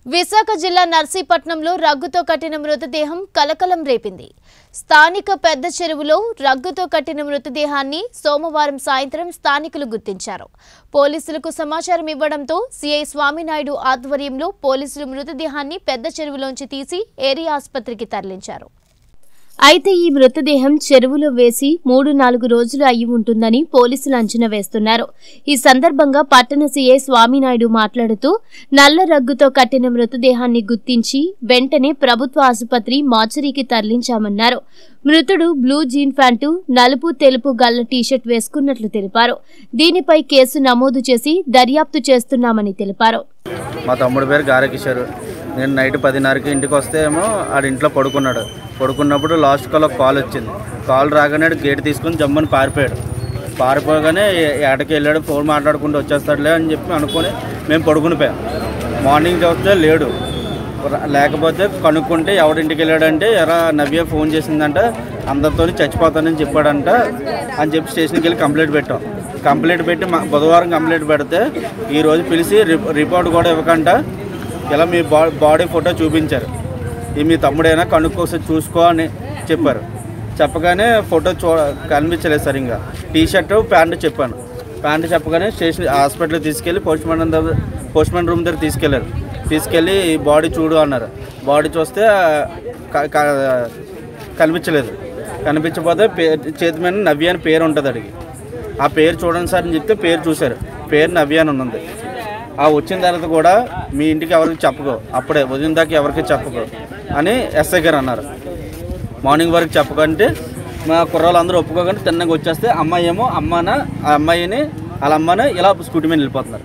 విశాఖ జిల్లా నర్సీపట్నంలో రగ్గుతో కట్టిన మృతదేహం కలకలం రేపింది స్థానిక పెద్ద చెరువులో రగ్గుతో కట్టిన మృతదేహాన్ని సోమవారం సాయంత్రం స్థానికులు గుర్తించారు పోలీసులకు సమాచారం ఇవ్వడంతో సిఐ స్వామినాయుడు ఆధ్వర్యంలో పోలీసులు మృతదేహాన్ని పెద్ద చెరువులోంచి తీసి ఏరియా ఆసుపత్రికి తరలించారు అయితే ఈ మృతదేహం చెరువులో వేసి మూడు నాలుగు రోజులు అయి ఉంటుందని పోలీసులు అంచనా వేస్తున్నారు ఈ సందర్భంగా పట్టణ సీఐ స్వామినాయుడు మాట్లాడుతూ నల్ల రగ్గుతో కట్టిన మృతదేహాన్ని గుర్తించి వెంటనే ప్రభుత్వ ఆసుపత్రి మార్చరీకి తరలించామన్నారు మృతుడు బ్లూ జీన్ ప్యాంటు నలుపు తెలుపు గల్ల టీషర్ట్ వేసుకున్నట్లు తెలిపారు దీనిపై కేసు నమోదు చేసి దర్యాప్తు చేస్తున్నామని తెలిపారు మా తమ్ముడి పేరు గారకిషోర్ నేను నైట్ పదిన్నరకి ఇంటికి వస్తే ఏమో ఆడ ఇంట్లో పడుకున్నాడు పడుకున్నప్పుడు లాస్ట్ కాల్ ఒక కాల్ వచ్చింది కాల్ రాగానే ఆడు గేట్ తీసుకుని జమ్మని పారిపోయాడు పారిపోగానే ఏ- ఏటకి వెళ్ళాడు ఫోన్ మాట్లాడుకుంటూ వచ్చేస్తాడులే అని చెప్పి అనుకొని మేము పడుకుని పోయాం మార్నింగ్ చూస్తే లేడు ర- లేకపోతే కనుక్కుంటే ఎవడింటికి వెళ్ళాడంటే ఎరా నవ్య ఫోన్ చేసిందంట అందరితో చచ్చిపోతానని చెప్పాడంట అని చెప్పి స్టేషన్కి వెళ్ళి కంప్లైంట్ పెట్టాం కంప్లైంట్ పెట్టి మా బుధవారం కంప్లైంట్ పెడితే ఈరోజు పిలిచి రిప్- రిపోర్ట్ కూడా ఇవ్వకుండా ఇలా మీ బా బాడీ ఫోటో చూపించారు ఇది మీ తమ్ముడైనా కనుక్కోసి చూసుకో అని చెప్పారు చెప్పగానే ఫోటో చూ కనిపించలేదు సరిగ్గా టీ షర్ట్ ప్యాంట్ చెప్పాను ప్యాంట్ చెప్పగానే స్టేషన్ హాస్పిటల్ తీసుకెళ్ళి పోస్ట్ మార్టం దగ్గర పోస్ట్ మార్టం రూమ్ దగ్గర తీసుకెళ్లారు తీసుకెళ్ళి ఈ బాడీ చూడు అన్నారు బాడీ చూస్తే క- క- కనిపించలేదు కనిపించకపోతే పే చేతి మీద నవ్య అని పేరు ఉంటుంది అడిగి ఆ పేరు చూడండి సార్ అని చెప్తే పేరు చూశారు పేరు నవ్య అని ఉన్నది ఆ వచ్చిన తర్వాత కూడా మీ ఇంటికి ఎవరికి చెప్పకో అప్పుడే ఉదయం దాకా ఎవరికి చెప్పకో అని ఎస్ఐ గారు అన్నారు మార్నింగ్ వరకు చెప్పకంటే మా కుర్రాళ్ళు అందరూ ఒప్పుకోకుండా తిన్నగా వచ్చేస్తే అమ్మాయి ఏమో అమ్మాన ఆ అమ్మాయిని వాళ్ళ అమ్మని ఇలా స్కూటీ మీద వెళ్ళిపోతున్నారు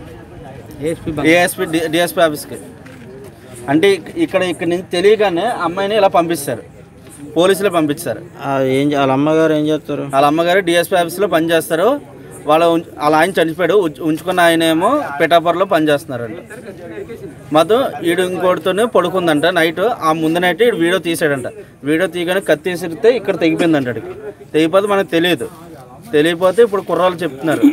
ఏఎస్పీ డిఎస్పీ ఆఫీస్కి అంటే ఇక్- ఇక్కడ ఇక్కడ నుంచి తెలియగానే అమ్మాయిని ఇలా పంపిస్తారు పోలీసులు పంపించారు ఆ ఏం చే- వాళ్ళ అమ్మగారు ఏం చేస్తారు వాళ్ళ అమ్మగారు డిఎస్పీ ఆఫీస్లో పనిచేస్తారు వాళ్ళ ఉంచ- వాళ్ళ ఆయన చనిపోయాడు ఉంచు- ఉంచుకున్న ఆయన ఏమో పిఠాపురంలో పనిచేస్తున్నారంట మొత్తం ఈడు ఇంకోటితోనే పడుకుందంట నైట్ ఆ ముందు నైట్ ఈడు వీడియో తీసాడంట వీడియో తీయగానే కత్తి తీసిరితే ఇక్కడ తెగిపోయిందంట అడిగి తెగిపోతే మనకు తెలియదు తెలియపోతే ఇప్పుడు కుర్రాళ్ళు చెప్తున్నారు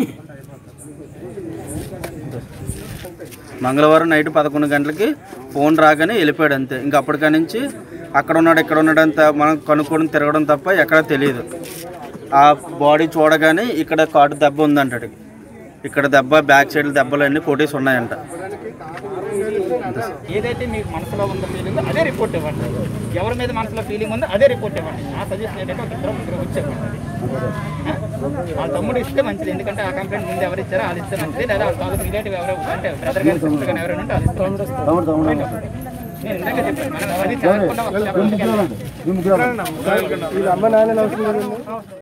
మంగళవారం నైట్ పదకొండు గంటలకి ఫోన్ రాగానే వెళ్ళిపోయాడు అంతే ఇంకా అప్పటికా నుంచి అక్కడ ఉన్నాడు ఇక్కడ ఉన్నాడు అంత మనం కనుక్కోవడం తిరగడం తప్ప ఎక్కడ తెలియదు ఆ బాడీ చూడగానే ఇక్కడ కాటు దెబ్బ ఉందంట అడిగి ఇక్కడ దెబ్బ బ్యాక్ సైడ్ దెబ్బలు అన్నీ కొట్టేసి ఉన్నాయంట ఏదైతే మీకు మనసులో ఉందో ఫీలింగ్ అదే రిపోర్ట్ ఇవ్వండి ఎవరి మీద మనసులో ఫీలింగ్ ఉందో అదే రిపోర్ట్ ఇవ్వండి నా సజెషన్ ఏంటంటే ఒక ఇద్దరు ముగ్గురు వచ్చేవ్వండి వాళ్ళ తమ్ముడు ఇస్తే మంచిది ఎందుకంటే ఆ కంప్లైంట్ ముందు ఎవరు ఇచ్చారో వాళ్ళు ఇస్తే మంచిది లేదా వాళ్ళ ఫాదర్ రిలేటివ్ ఎవరో అంటే బ్రదర్ కానీ సిస్టర్ కానీ ఎవరైనా ఉంటే వాళ్ళు ఇస్తే మంచిది. నేను ఇందాక చెప్పాను మనం అది చదవకుండా ఒక step ముందుకు వెళ్ళాలి.